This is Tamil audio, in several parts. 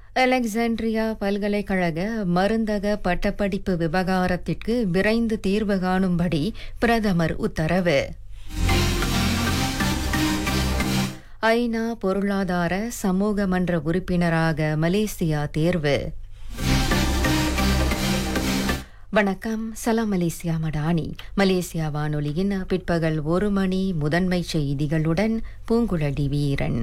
அலெக்சாண்ட்ரியா பல்கலைக்கழக மருந்தக பட்டப்படிப்பு விவகாரத்திற்கு விரைந்து தீர்வு காணும்படி பிரதமர் உத்தரவு ஐநா பொருளாதார சமூக மன்ற உறுப்பினராக மலேசியா தேர்வு வணக்கம் சலாம் மலேசியா மடானி மலேசியா வானொலியின் பிற்பகல் ஒரு மணி முதன்மை செய்திகளுடன் பூங்குழலி வீரன்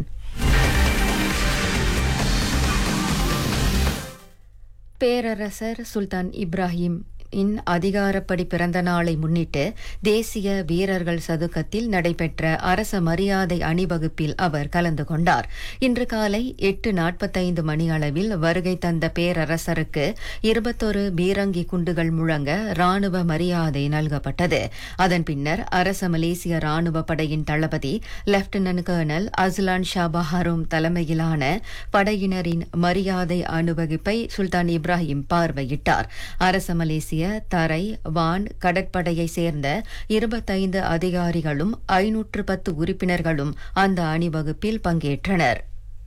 பேரரசர் சுல்தான் இப்ராஹிம் இன் அதிகாரப்படி பிறந்த நாளை முன்னிட்டு தேசிய வீரர்கள் சதுக்கத்தில் நடைபெற்ற அரச மரியாதை அணிவகுப்பில் அவர் கலந்து கொண்டார் இன்று காலை எட்டு நாற்பத்தைந்து மணி அளவில் வருகை தந்த பேரரசருக்கு இருபத்தொரு பீரங்கி குண்டுகள் முழங்க ராணுவ மரியாதை நல்கப்பட்டது அதன் பின்னர் அரச மலேசிய ராணுவ படையின் தளபதி lieutenant colonel Aslan Shah Baharum தலைமையிலான படையினரின் மரியாதை அணிவகுப்பை சுல்தான் இப்ராஹிம் பார்வையிட்டார் அரச மலேசிய தேசிய தரை வான் கடற்படையை சேர்ந்த இருபத்தைந்து அதிகாரிகளும் ஐநூற்று பத்து உறுப்பினர்களும் அந்த அணிவகுப்பில் பங்கேற்றனர்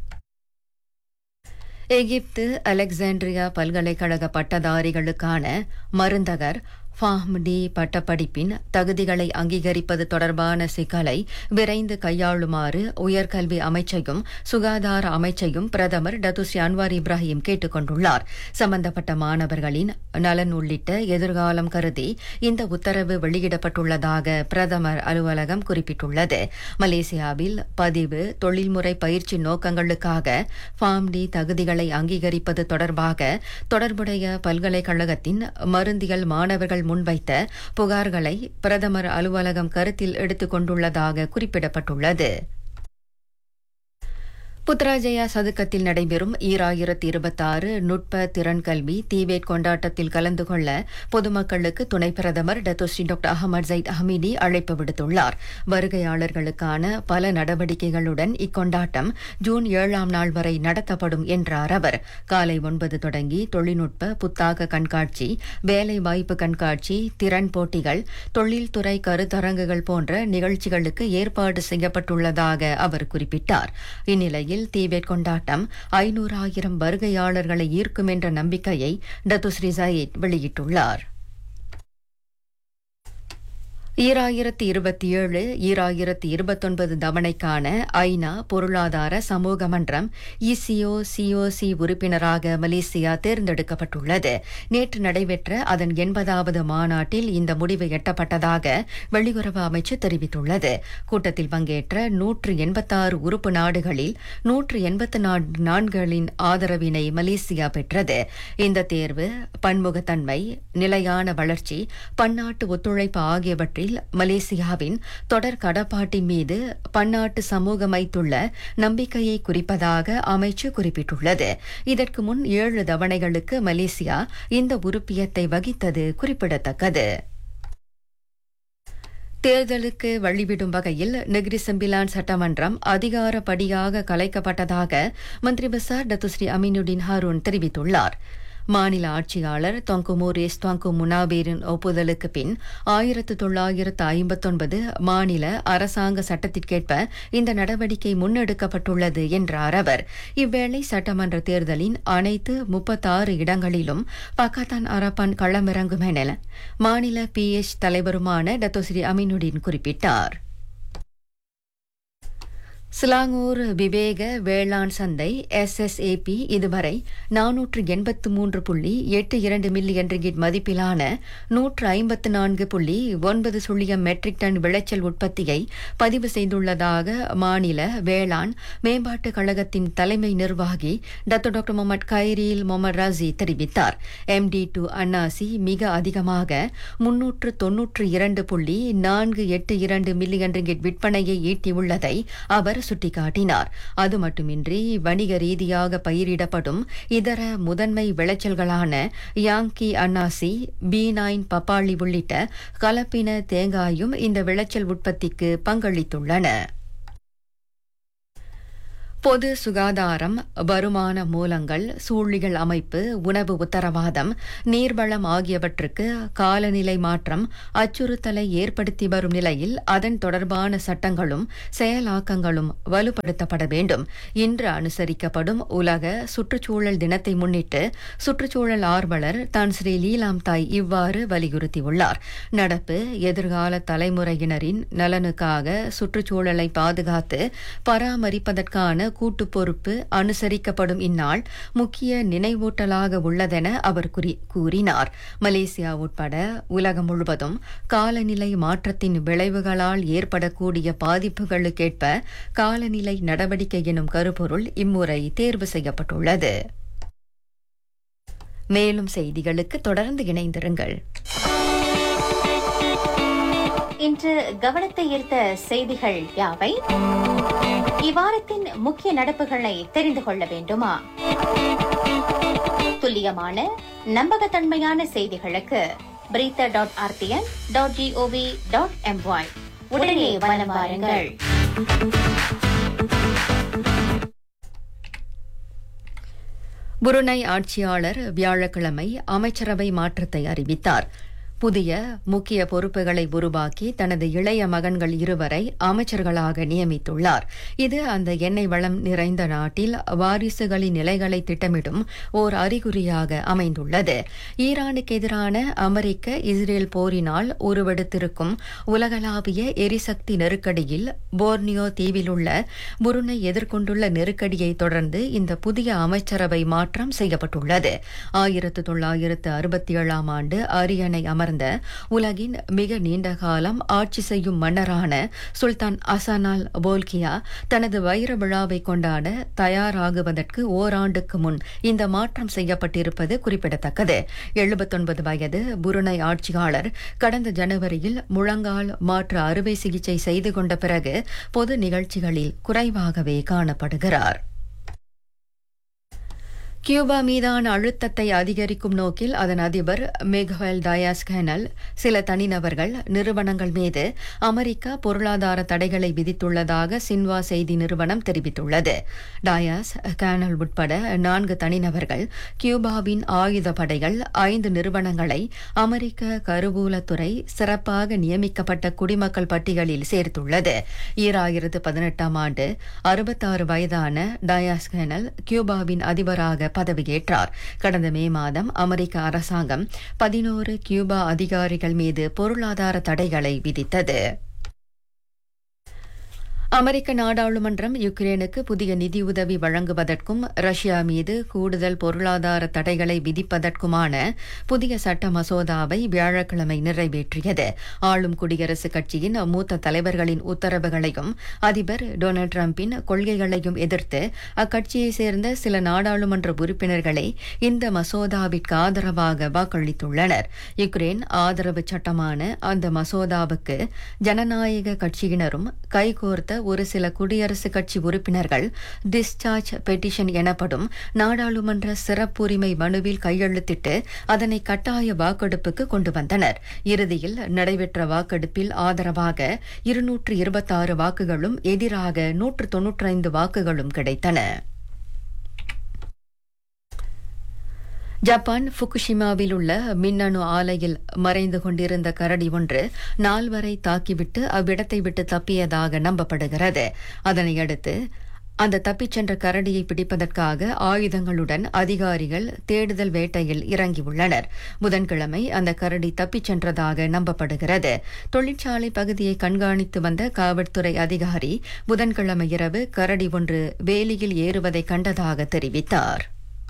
எகிப்து அலெக்சாண்ட்ரியா பல்கலைக்கழக பட்டதாரிகளுக்கான மருந்தகர் ஃபாஹ்ம்டி பட்டப்படிப்பின் தகுதிகளை அங்கீகரிப்பது தொடர்பான சிக்கலை விரைந்து கையாளுமாறு உயர்கல்வி அமைச்சையும் சுகாதார அமைச்சையும் பிரதமர் டத்துஸ்ரீ அன்வார் இப்ராஹிம் கேட்டுக் கொண்டுள்ளார் சம்பந்தப்பட்ட மாணவர்களின் நலன் உள்ளிட்ட எதிர்காலம் கருதி இந்த உத்தரவு வெளியிடப்பட்டுள்ளதாக பிரதமர் அலுவலகம் குறிப்பிட்டுள்ளது மலேசியாவில் பதிவு தொழில்முறை பயிற்சி நோக்கங்களுக்காக ஃபார்ம்டி தகுதிகளை அங்கீகரிப்பது தொடர்பாக தொடர்புடைய பல்கலைக்கழகத்தின் மருந்தியல் மாணவர்கள் முன்வைத்த புகார்களை பிரதமர் அலுவலகம் கருத்தில் எடுத்துக் கொண்டுள்ளதாக குறிப்பிடப்பட்டுள்ளது புத்ராஜயா சதுக்கத்தில் நடைபெறும் ஈராயிரத்தி இருபத்தாறு நுட்ப திறன் கல்வி தீவேட் கொண்டாட்டத்தில் கலந்து கொள்ள பொதுமக்களுக்கு துணை பிரதமர் Dato' Sri doctor Ahmad Zahid Hamidi அழைப்பு விடுத்துள்ளார் வருகையாளர்களுக்கான பல நடவடிக்கைகளுடன் இக்கொண்டாட்டம் ஜூன் ஏழாம் நாள் வரை நடத்தப்படும் என்றார் அவர் காலை ஒன்பது தொடங்கி தொழில்நுட்ப புத்தாக்க கண்காட்சி வேலை வாய்ப்பு கண்காட்சி திறன் போட்டிகள் தொழில்துறை கருத்தரங்குகள் போன்ற நிகழ்ச்சிகளுக்கு ஏற்பாடு செய்யப்பட்டுள்ளதாக அவர் குறிப்பிட்டார் இந்நிலையில் நிலையில் தீபேட் கொண்டாட்டம் ஐநூறாயிரம் வருகையாளர்களை ஈர்க்கும் என்ற நம்பிக்கையை டத்துஸ்ரீ ஜயீத் வெளியிட்டுள்ளார் ஈராயிரத்தி இருபத்தி ஏழு ஈராயிரத்தி இருபத்தொன்பது தவணைக்கான ஐநா பொருளாதார சமூக மன்றம் இசிஓ சிஓசி உறுப்பினராக மலேசியா தேர்ந்தெடுக்கப்பட்டுள்ளது நேற்று நடைபெற்ற அதன் எண்பதாவது மாநாட்டில் இந்த முடிவு எட்டப்பட்டதாக வெளியுறவு அமைச்சு தெரிவித்துள்ளது கூட்டத்தில் பங்கேற்ற நூற்று எண்பத்தாறு உறுப்பு நாடுகளில் நூற்று எண்பத்து நான்குகளின் ஆதரவினை மலேசியா பெற்றது இந்த தேர்வு பன்முகத்தன்மை நிலையான வளர்ச்சி பன்னாட்டு ஒத்துழைப்பு ஆகியவற்றில் மலேசியாவின் தொடர் கடப்பாட்டின் மீது பன்னாட்டு சமூகம் வைத்துள்ள நம்பிக்கையை குறிப்பதாக அமைச்சு குறிப்பிட்டுள்ளது இதற்கு முன் ஏழு தவணைகளுக்கு மலேசியா இந்த உறுப்பியத்தை வகித்தது குறிப்பிடத்தக்கது தேர்தலுக்கு வழிவிடும் வகையில் நெகிரி செம்பிலான் சட்டமன்றம் அதிகாரப்படியாக கலைக்கப்பட்டதாக மந்திரி பசார் டத்துஸ்ரீ அமீனுடின் ஹாரூன் தெரிவித்துள்ளார் மாநில ஆட்சியாளர் தொங்குமூரேஸ் தொங்கு முனாபீரின் ஒப்புதலுக்கு பின் ஆயிரத்து தொள்ளாயிரத்து ஐம்பத்தொன்பது மாநில அரசாங்க சட்டத்திற்கேற்ப இந்த நடவடிக்கை முன்னெடுக்கப்பட்டுள்ளது என்றார் அவர் இவ்வேளை சட்டமன்ற தேர்தலின் அனைத்து முப்பத்தாறு இடங்களிலும் பக்காத்தான் அரப்பான் களமிறங்கும் என மாநில பி எச் தலைவருமான டத்தோஸ்ரீ அமீனுடின் குறிப்பிட்டார் சிலாங்கூர் விவேக வேளாண் சந்தை எஸ்எஸ்ஏபி இதுவரை நானூற்று எண்பத்து மூன்று புள்ளி எட்டு இரண்டு மில்லியன் ரிங்கிட் மதிப்பிலான நூற்று ஐம்பத்து நான்கு புள்ளி ஒன்பது சுழியம் மெட்ரிக் டன் விளைச்சல் உற்பத்தியை பதிவு செய்துள்ளதாக மாநில வேளாண் மேம்பாட்டுக் கழகத்தின் தலைமை நிர்வாகி doctor doctor Mohamed Khairil Mohamed Razi தெரிவித்தார் எம்டி டு அன்னாசி மிக அதிகமாக முன்னூற்று தொன்னூற்று இரண்டு புள்ளி நான்கு எட்டு இரண்டு மில்லியன் ரிங்கிட் விற்பனையை ஈட்டியுள்ளதை அவர் சுட்டிக்காட்டினார் அது மட்டுமின்றி வணிக ரீதியாக பயிரிடப்படும் இதர முதன்மை விளைச்சல்களான யாங்கி அன்னாசி பி நைன் பப்பாளி உள்ளிட்ட கலப்பின தேங்காயும் இந்த விளைச்சல் உற்பத்திக்கு பங்களித்துள்ளன பொது சுகாதாரம் வருமான மூலங்கள் சூழிகள் அமைப்பு உணவு உத்தரவாதம் நீர்வளம் ஆகியவற்றுக்கு காலநிலை மாற்றம் அச்சுறுத்தலை ஏற்படுத்தி வரும் நிலையில் அதன் தொடர்பான சட்டங்களும் செயலாக்கங்களும் வலுப்படுத்தப்பட வேண்டும் இன்று அனுசரிக்கப்படும் உலக சுற்றுச்சூழல் தினத்தை முன்னிட்டு சுற்றுச்சூழல் ஆர்வலர் தான் ஸ்ரீ லீலாம் தாய் இவ்வாறு வலியுறுத்தியுள்ளார் நடப்பு எதிர்கால தலைமுறையினரின் நலனுக்காக சுற்றுச்சூழலை பாதுகாத்து பராமரிப்பதற்கான கூட்டு பொறுப்பு அனுசரிக்கப்படும் இந்நாள் முக்கிய நினைவூட்டலாக உள்ளதென அவர் குறி- கூறினார் மலேசியா உட்பட உலகம் முழுவதும் காலநிலை மாற்றத்தின் விளைவுகளால் ஏற்படக்கூடிய பாதிப்புகளுக்கேற்ப காலநிலை நடவடிக்கை எனும் கருப்பொருள் இம்முறை தேர்வு செய்யப்பட்டுள்ளது மேலும் செய்திகளுக்கு தொடர்ந்து இணைந்திருங்கள் இன்று கவனத்தை ஈர்த்த செய்திகள் யாவை இவ்வாரத்தின் முக்கிய நடப்புகளை தெரிந்து கொள்ள வேண்டுமா துல்லியமான நம்பகத்தன்மையான செய்திகளுக்கு பிரீத்த dot RTN dot GOV dot MY உடனே வலம் வாருங்கள் புருனை ஆட்சியாளர் வியாழக்கிழமை அமைச்சரவை மாற்றத்தை அறிவித்தார் புதிய முக்கிய பொறுப்புகளை உருவாக்கி தனது இளைய மகன்கள் இருவரை அமைச்சர்களாக நியமித்துள்ளார் இது அந்த எண்ணெய் வளம் நிறைந்த நாட்டில் வாரிசுகளின் நிலைகளை திட்டமிடும் ஓர் அறிகுறியாக அமைந்துள்ளது ஈரானுக்கு எதிரான அமெரிக்க இஸ்ரேல் போரினால் உருவெடுத்திருக்கும் உலகளாவிய எரிசக்தி நெருக்கடியில் போர்னியோ தீவில் உள்ள புருனை எதிர்கொண்டுள்ள நெருக்கடியை தொடர்ந்து இந்த புதிய அமைச்சரவை மாற்றம் செய்யப்பட்டுள்ளது ஆயிரத்து தொள்ளாயிரத்து அறுபத்தி ஏழாம் ஆண்டு அரியணை அமர்ந்த உலகின் மிக நீண்ட காலம் ஆட்சி செய்யும் மன்னரான சுல்தான் அசானால் போல்கியா தனது வைர விழாவை கொண்டாட தயாராகுவதற்கு ஓராண்டுக்கு முன் இந்த மாற்றம் செய்யப்பட்டிருப்பது குறிப்பிடத்தக்கது எழுபத்தொன்பது வயது புருனை ஆட்சியாளர் கடந்த ஜனவரியில் முழங்கால் மாற்று அறுவை சிகிச்சை செய்து கொண்ட பிறகு பொது நிகழ்ச்சிகளில் குறைவாகவே காணப்படுகிறார் கியூபா மீதான அழுத்தத்தை அதிகரிக்கும் நோக்கில் அதன் அதிபர் மிகுவல் டயாஸ் கேனல் சில தனிநபர்கள் நிறுவனங்கள் மீது அமெரிக்கா பொருளாதார தடைகளை விதித்துள்ளதாக சின்வா செய்தி நிறுவனம் தெரிவித்துள்ளது டயாஸ் கேனல் உட்பட நான்கு தனிநபர்கள் கியூபாவின் ஆயுத படைகள் ஐந்து நிறுவனங்களை அமெரிக்க கருவூலத்துறை சிறப்பாக நியமிக்கப்பட்ட குடிமக்கள் பட்டியலில் சேர்த்துள்ளது ஈராயிரத்து பதினெட்டாம் ஆண்டு அறுபத்தாறு வயதான டயாஸ் கேனல் கியூபாவின் அதிபராக பதவியேற்றார் கடந்த மே மாதம் அமெரிக்க அரசாங்கம் பதினோரு கியூபா அதிகாரிகள் மீது பொருளாதார தடைகளை விதித்தது அமெரிக்க நாடாளுமன்றம் யுக்ரேனுக்கு புதிய நிதியுதவி வழங்குவதற்கும் ரஷ்யா மீது கூடுதல் பொருளாதார தடைகளை விதிப்பதற்குமான புதிய சட்ட மசோதாவை வியாழக்கிழமை நிறைவேற்றியது ஆளும் குடியரசுக் கட்சியின் மூத்த தலைவர்களின் உத்தரவுகளையும் அதிபர் டொனால்டு டிரம்பின் கொள்கைகளையும் எதிர்த்து அக்கட்சியைச் சேர்ந்த சில நாடாளுமன்ற உறுப்பினர்களை இந்த மசோதாவிற்கு ஆதரவாக வாக்களித்துள்ளனர் யுக்ரேன் ஆதரவு சட்டமான அந்த மசோதாவுக்கு ஜனநாயக கட்சியினரும் கைகோர்த்த ஒரு சில குடியரசுக் கட்சி உறுப்பினர்கள் டிஸ்சார்ஜ் பெட்டிஷன் எனப்படும் நாடாளுமன்ற சிறப்புரிமை மனுவில் கையெழுத்திட்டு அதனை கட்டாய வாக்கெடுப்புக்கு கொண்டு வந்தனர் இறுதியில் நடைபெற்ற வாக்கெடுப்பில் ஆதரவாக இருநூற்று இருபத்தாறு வாக்குகளும் எதிராக நூற்று தொன்னூற்றைந்து வாக்குகளும் கிடைத்தன ஜப்பான் ஃபுகுஷிமாவில் உள்ள மின்னணு ஆலையில் மறைந்து கொண்டிருந்த கரடி ஒன்று நால்வரை தாக்கிவிட்டு அவ்விடத்தை விட்டு தப்பியதாக நம்பப்படுகிறது அதனையடுத்து அந்த தப்பிச் சென்ற கரடியை பிடிப்பதற்காக ஆயுதங்களுடன் அதிகாரிகள் தேடுதல் வேட்டையில் இறங்கியுள்ளனர் புதன்கிழமை அந்த கரடி தப்பிச் சென்றதாக நம்பப்படுகிறது தொழிற்சாலை பகுதியை கண்காணித்து வந்த காவல்துறை அதிகாரி புதன்கிழமை இரவு கரடி ஒன்று வேலியில் ஏறுவதை கண்டதாக தெரிவித்தார்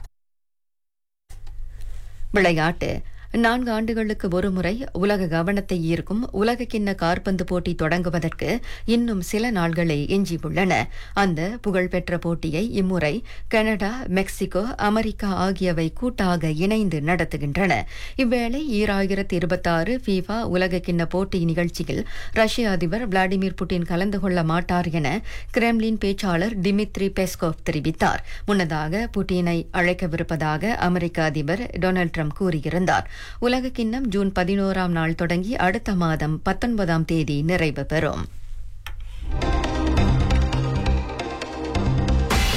விளையாட்டு நான்கு ஆண்டுகளுக்கு ஒருமுறை உலக கவனத்தை ஈர்க்கும் உலகக்கிண்ண காற்பந்து போட்டி தொடங்குவதற்கு இன்னும் சில நாள்களே எஞ்சியுள்ளன அந்த புகழ்பெற்ற போட்டியை இம்முறை கனடா மெக்சிகோ அமெரிக்கா ஆகியவை கூட்டாக இணைந்து நடத்துகின்றன இவ்வேளை ஈராயிரத்தி இருபத்தாறு ஃபீஃபா உலகக்கிண்ண போட்டி நிகழ்ச்சியில் ரஷ்ய அதிபர் விளாடிமிர் புட்டின் கலந்து கொள்ள மாட்டார் என கிரெம்லின் பேச்சாளர் டிமித்ரி பெஸ்கோவ் தெரிவித்தார் முன்னதாக புட்டினை அழைக்கவிருப்பதாக அமெரிக்க அதிபர் டொனால்டு ட்ரம்ப் கூறியிருந்தார் உலக கிண்ணம் ஜூன் பதினோராம் நாள் தொடங்கி அடுத்த மாதம் பத்தொன்பதாம் தேதி நிறைவு பெறும்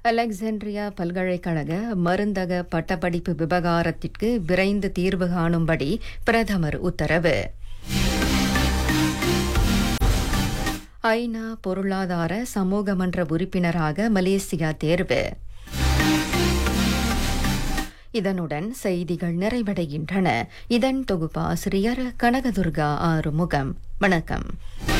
அலெக்சாண்ட்ரியா பல்கலைக்கழக மருந்தக பட்டப்படிப்பு விவகாரத்திற்கு விரைந்து தீர்வு காணும்படி பிரதமர் உத்தரவு ஐநா பொருளாதார சமூக மன்ற உறுப்பினராக மலேசியா தேர்வு இதனுடன் செய்திகள் நிறைவடைகின்றன இதன் தொகுப்பாசிரியர் கனகதுர்கா ஆறுமுகம் வணக்கம்